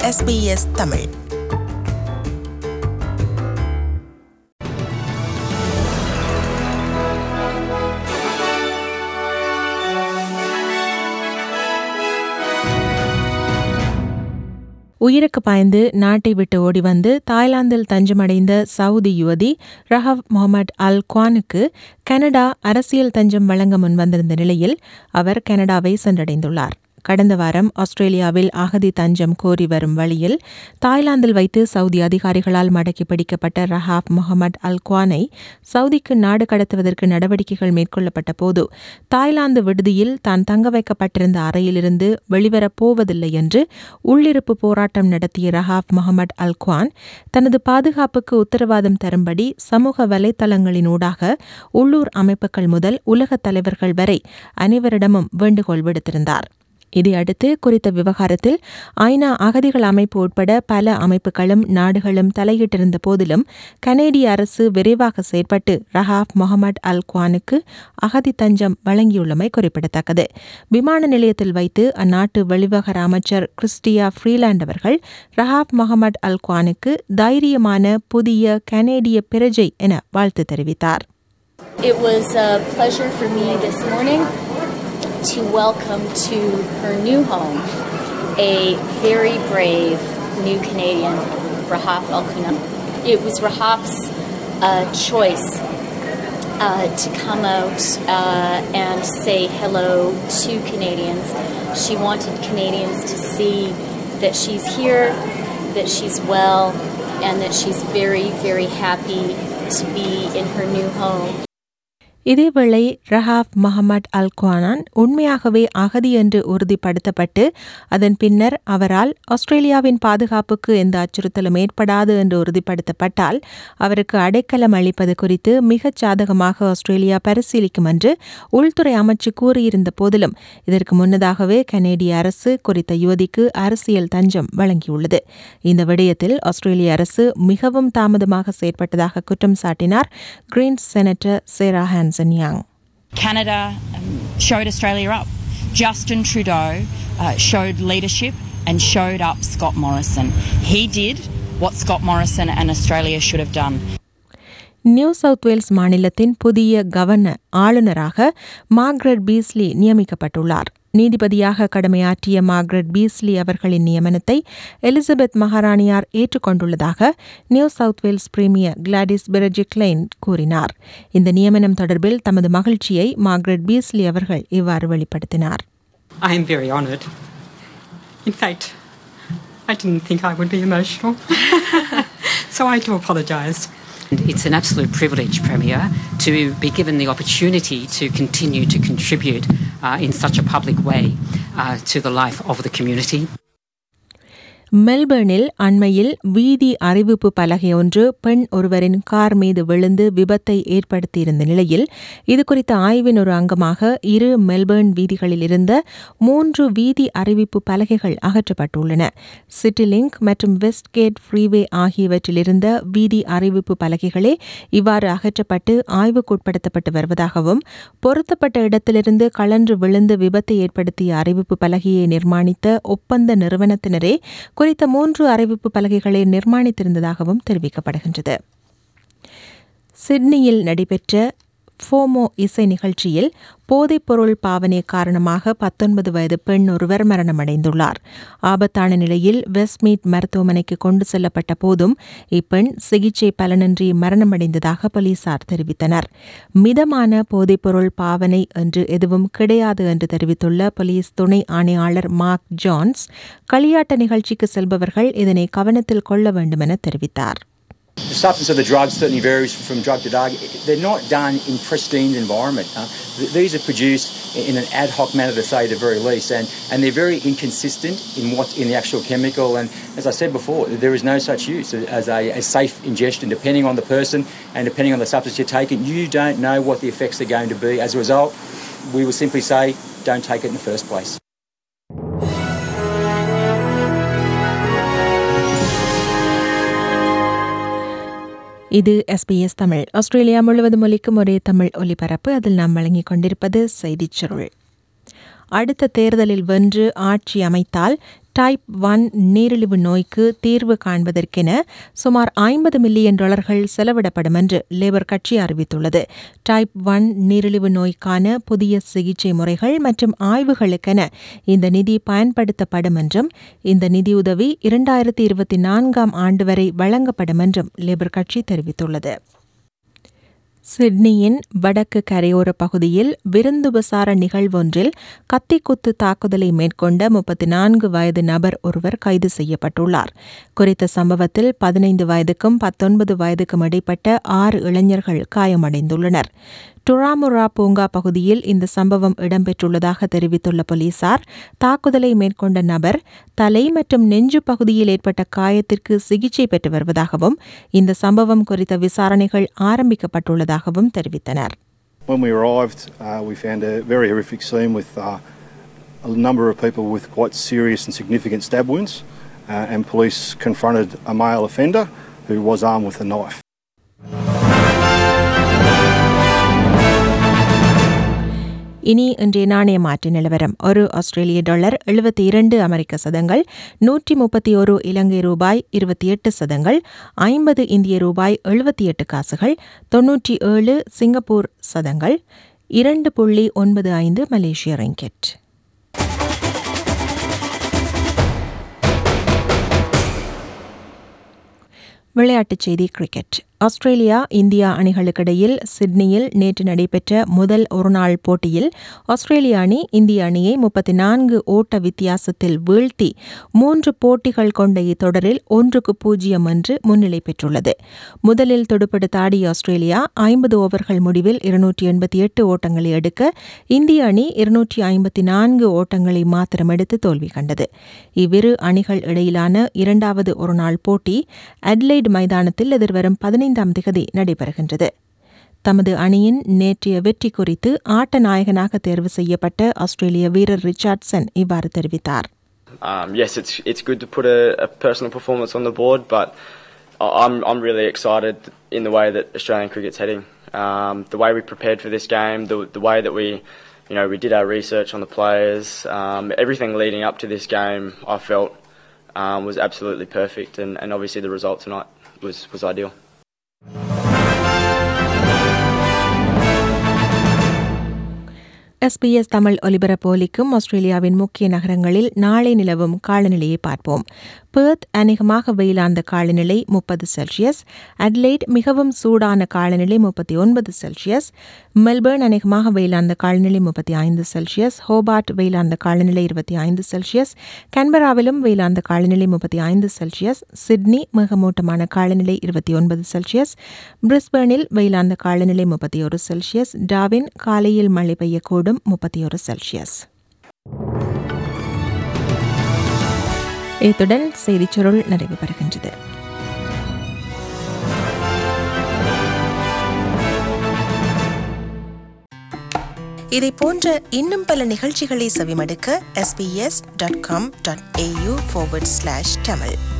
SBS Tamil உயிருக்கு பாய்ந்து நாட்டை விட்டு ஓடி வந்து தாய்லாந்தில் தஞ்சமடைந்த சவுதி யுவதி ரஹவ் முகமது அல் குவானுக்கு கனடா அரசியல் தஞ்சம் வழங்க முன்வந்திருந்த நிலையில் அவர் கனடாவை சென்றடைந்துள்ளார் கடந்த வாரம் ஆஸ்திரேலியாவில் அகதி தஞ்சம் கோரி வரும் வழியில் தாய்லாந்தில் வைத்து சவுதி அதிகாரிகளால் மடக்கி பிடிக்கப்பட்ட ரஹாப் முகமது அல் குவானை சவுதிக்கு நாடு கடத்துவதற்கு நடவடிக்கைகள் மேற்கொள்ளப்பட்ட போது தாய்லாந்து விடுதியில் தான் தங்க வைக்கப்பட்டிருந்த அறையிலிருந்து வெளிவரப் போவதில்லை என்று உள்ளிருப்பு போராட்டம் நடத்திய ரஹாப் முகமது அல் குவான் தனது பாதுகாப்புக்கு உத்தரவாதம் தரும்படி சமூக வலைதளங்களினூடாக உள்ளூர் அமைப்புகள் முதல் உலகத் தலைவர்கள் வரை அனைவரிடமும் வேண்டுகோள் விடுத்திருந்தார் இதையடுத்து குறித்த விவகாரத்தில் ஐநா அகதிகள் அமைப்பு உட்பட பல அமைப்புகளும் நாடுகளும் தலையிட்டிருந்த போதிலும் கனேடிய அரசு விரைவாக செயற்பட்டு ரஹாப் முகமது அல் குவானுக்கு அகதி தஞ்சம் வழங்கியுள்ளமை குறிப்பிடத்தக்கது விமான நிலையத்தில் வைத்து அந்நாட்டு வெளிவகார அமைச்சர் கிறிஸ்டியா ஃப்ரீலாண்ட் அவர்கள் ரஹாப் முகமது அல் குவானுக்கு தைரியமான புதிய கனேடிய பிரஜை என வாழ்த்து தெரிவித்தார் It was a pleasure for me this morning to welcome to her new home a very brave new Canadian, Rahaf Al It was Rahaf's uh, choice uh, to come out uh, and say hello to Canadians. She wanted Canadians to see that she's here, that she's well, and that she's very, very happy to be in her new home. இதேவேளை ரஹாப் முகமது அல் குவானான் உண்மையாகவே அகதி என்று உறுதிப்படுத்தப்பட்டு அதன் பின்னர் அவரால் ஆஸ்திரேலியாவின் பாதுகாப்புக்கு எந்த அச்சுறுத்தலும் ஏற்படாது என்று உறுதிப்படுத்தப்பட்டால் அவருக்கு அடைக்கலம் அளிப்பது குறித்து மிகச் சாதகமாக ஆஸ்திரேலியா பரிசீலிக்கும் என்று உள்துறை அமைச்சு கூறியிருந்த போதிலும் இதற்கு முன்னதாகவே கனேடிய அரசு குறித்த யுவதிக்கு அரசியல் தஞ்சம் வழங்கியுள்ளது இந்த விடயத்தில் ஆஸ்திரேலிய அரசு மிகவும் தாமதமாக செயற்பட்டதாக குற்றம் சாட்டினார் Greens senator Sarah Hanson Young Canada um, showed Australia up. Justin Trudeau uh, showed leadership and showed up Scott Morrison. He did what Scott Morrison and Australia should have done. New South Wales மாநிலத்தின் புதிய governor ஆளுநராக Margaret பீஸ்லி நியமிக்கப்பட்டுள்ளார் நீதிபதியாக கடமையாற்றிய Margaret Beazley அவர்களின் நியமனத்தை Elizabeth மகாராணியார் ஏற்றுக்கொண்டுள்ளதாக New South Wales premier Gladys Berejiklian கூறினார் இந்த நியமனம் தொடர்பில் தமது மகிழ்ச்சியை மார்க்ரெட் பீஸ்லி அவர்கள் இவ்வாறு வெளிப்படுத்தினார் I am very honoured. In fact, I didn't think I would be emotional. so I do apologise. It's an absolute privilege, Premier, to be given the opportunity to continue to contribute uh, in such a public way uh, to the life of the community. மெல்பர்னில் அண்மையில் வீதி அறிவிப்பு பலகை ஒன்று பெண் ஒருவரின் car மீது விழுந்து விபத்தை ஏற்படுத்தியிருந்த நிலையில் இதுகுறித்த ஆய்வின் ஒரு அங்கமாக இரு மெல்பர்ன் வீதிகளில் இருந்த மூன்று வீதி அறிவிப்பு பலகைகள் அகற்றப்பட்டுள்ளன சிட்டி லிங்க் மற்றும் வெஸ்ட் கேட் ஃப்ரீவே ஆகியவற்றில் இருந்த வீதி அறிவிப்பு பலகைகளே இவ்வாறு அகற்றப்பட்டு ஆய்வுக்குட்படுத்தப்பட்டு வருவதாகவும் பொருத்தப்பட்ட இடத்திலிருந்து கலன்று விழுந்து விபத்தை ஏற்படுத்திய அறிவிப்பு பலகையை நிர்மாணித்த ஒப்பந்த நிறுவனத்தினரே குறித்த மூன்று அறிவிப்பு பலகைகளை நிர்மாணித்திருந்ததாகவும் தெரிவிக்கப்படுகின்றது சிட்னியில் நடைபெற்ற ஃபோமோ இசை நிகழ்ச்சியில் போதைப்பொருள் பாவனை காரணமாக பத்தொன்பது வயது பெண் ஒருவர் மரணமடைந்துள்ளார் ஆபத்தான நிலையில் வெஸ்ட்மீட் மருத்துவமனைக்கு கொண்டு செல்லப்பட்ட போதும் இப்பெண் சிகிச்சை பலனின்றி மரணமடைந்ததாக போலீசார் தெரிவித்தனர் மிதமான போதைப்பொருள் பாவனை என்று எதுவும் கிடையாது என்று தெரிவித்துள்ள போலீஸ் துணை ஆணையாளர் மார்க் ஜான்ஸ் களியாட்ட நிகழ்ச்சிக்கு செல்பவர்கள் இதனை கவனத்தில் கொள்ள வேண்டும் என தெரிவித்தார் The substance of the drugs certainly varies from drug to drug. They're not done in pristine environment. Uh, th- these are produced in an ad hoc manner, to say the very least, and, and they're very inconsistent in what's in the actual chemical. And as I said before, there is no such use as a, a safe ingestion. Depending on the person and depending on the substance you're taking, you don't know what the effects are going to be. As a result, we will simply say, don't take it in the first place. இது SBS Tamil Australia முழுவதும் ஒலிக்கும் ஒரே தமிழ் ஒலிபரப்பு அதில் நாம் வழங்கிக் கொண்டிருப்பது செய்திச் சுருள் அடுத்த தேர்தலில் வென்று ஆட்சி அமைத்தால் டைப் ஒன் நீரிழிவு நோய்க்கு தீர்வு காண்பதற்கென சுமார் ஐம்பது மில்லியன் டாலர்கள் செலவிடப்படும் என்று லேபர் கட்சி அறிவித்துள்ளது டைப் ஒன் நீரிழிவு நோய்க்கான புதிய சிகிச்சை முறைகள் மற்றும் ஆய்வுகளுக்கென இந்த நிதி பயன்படுத்தப்படும் என்றும் இந்த நிதியுதவி இரண்டாயிரத்தி இருபத்தி நான்காம் ஆண்டு வரை வழங்கப்படும் என்றும் லேபர் கட்சி தெரிவித்துள்ளது சிட்னியின் வடக்கு கரையோர பகுதியில் விருந்துபசார நிகழ்வொன்றில் கத்திக்குத்து தாக்குதலை மேற்கொண்ட முப்பத்தி நான்கு வயது நபர் ஒருவர் கைது செய்யப்பட்டுள்ளார் குறித்த சம்பவத்தில் பதினைந்து வயதுக்கும் பத்தொன்பது வயதுக்கும் இடைப்பட்ட ஆறு இளைஞர்கள் காயமடைந்துள்ளனர் டுராமுரா பூங்கா பகுதியில் இந்த சம்பவம் இடம்பெற்றுள்ளதாக தெரிவித்துள்ள போலீசார் தாக்குதலை மேற்கொண்ட நபர் தலை மற்றும் நெஞ்சு பகுதியில் ஏற்பட்ட காயத்திற்கு சிகிச்சை பெற்று வருவதாகவும் இந்த சம்பவம் குறித்த விசாரணைகள் ஆரம்பிக்கப்பட்டுள்ளதாகவும் தெரிவித்தனர் When we arrived, uh, we found a very horrific scene with uh, a number of people with quite serious and significant stab wounds, uh, and police confronted a male offender who was armed with a knife. இனி இன்றைய நாணய மாற்று நிலவரம் ஒரு ஆஸ்திரேலிய dollar எழுபத்தி இரண்டு அமெரிக்க சதங்கள் நூற்றி முப்பத்தி ஒரு இலங்கை ரூபாய் இருபத்தி எட்டு சதங்கள் ஐம்பது இந்திய ரூபாய் எழுபத்தி எட்டு காசுகள் தொன்னூற்றி ஏழு சிங்கப்பூர் சதங்கள் இரண்டு புள்ளி ஒன்பது ஐந்து மலேசிய ரிங்கெட் விளையாட்டுச் செய்தி கிரிக்கெட் ஆஸ்திரேலியா இந்தியா அணிகளுக்கிடையில் சிட்னியில் நேற்று நடைபெற்ற முதல் ஒருநாள் போட்டியில் ஆஸ்திரேலிய அணி இந்திய அணியை முப்பத்தி நான்கு ஓட்ட வித்தியாசத்தில் வீழ்த்தி மூன்று போட்டிகள் கொண்ட இத்தொடரில் ஒன்றுக்கு பூஜ்ஜியம் என்று முன்னிலை பெற்றுள்ளது முதலில் துடுப்படுத்த ஆடிய ஆஸ்திரேலியா ஐம்பது ஓவர்கள் முடிவில் இருநூற்றி எண்பத்தி எட்டு ஓட்டங்களை எடுக்க இந்திய அணி இருநூற்றி ஐம்பத்தி நான்கு ஓட்டங்களை மாத்திரம் எடுத்து தோல்வி கண்டது இவ்விரு அணிகள் இடையிலான இரண்டாவது ஒருநாள் போட்டி அட்லைட் மைதானத்தில் எதிர்வரும் பதினைந்து பதினைந்தாம் திகதி நடைபெறுகின்றது தமது அணியின் நேற்றைய வெற்றி குறித்து ஆட்ட நாயகனாக தேர்வு செய்யப்பட்ட ஆஸ்திரேலிய வீரர் ரிச்சார்ட்சன் இவ்வாறு தெரிவித்தார் Um, yes, it's it's good to put a, a personal performance on the board, but I- I'm I'm really excited in the way that Australian cricket's heading. Um, the way we prepared for this game, the the way that we, you know, we did our research on the players, um, everything leading up to this game, I felt um, was absolutely perfect, and, and obviously the result tonight was was ideal. SBS Tamil ஒலிபரப்பு ஒலிக்கும் ஆஸ்திரேலியாவின் முக்கிய நகரங்களில் நாளை நிலவும் காலநிலையை பார்ப்போம் Perth அநேகமாக வெயிலாந்த காலநிலை முப்பது செல்சியஸ் அட்லைட் மிகவும் சூடான காலநிலை முப்பத்தி ஒன்பது செல்சியஸ் மெல்பர்ன் அநேகமாக வெயிலாந்த காலநிலை முப்பத்தி ஐந்து செல்சியஸ் ஹோபார்ட் வெயிலாந்த காலநிலை இருபத்தி ஐந்து செல்சியஸ் கன்பராவிலும் வெயிலாந்த காலநிலை முப்பத்தி ஐந்து செல்சியஸ் சிட்னி மிகமூட்டமான காலநிலை இருபத்தி ஒன்பது செல்சியஸ் பிரிஸ்பர்னில் வெயிலாந்த காலநிலை முப்பத்தி ஒரு செல்சியஸ் டாவின் காலையில் மழை பெய்யக்கூடும் முப்பத்தி ஒரு செல்சியஸ் இத்துடன் செய்திச் சுருள் நிறைவு பெறுகின்றது இதை போன்ற இன்னும் பல நிகழ்ச்சிகளை செவிமடுக்க sbs.com.au forward slash tamil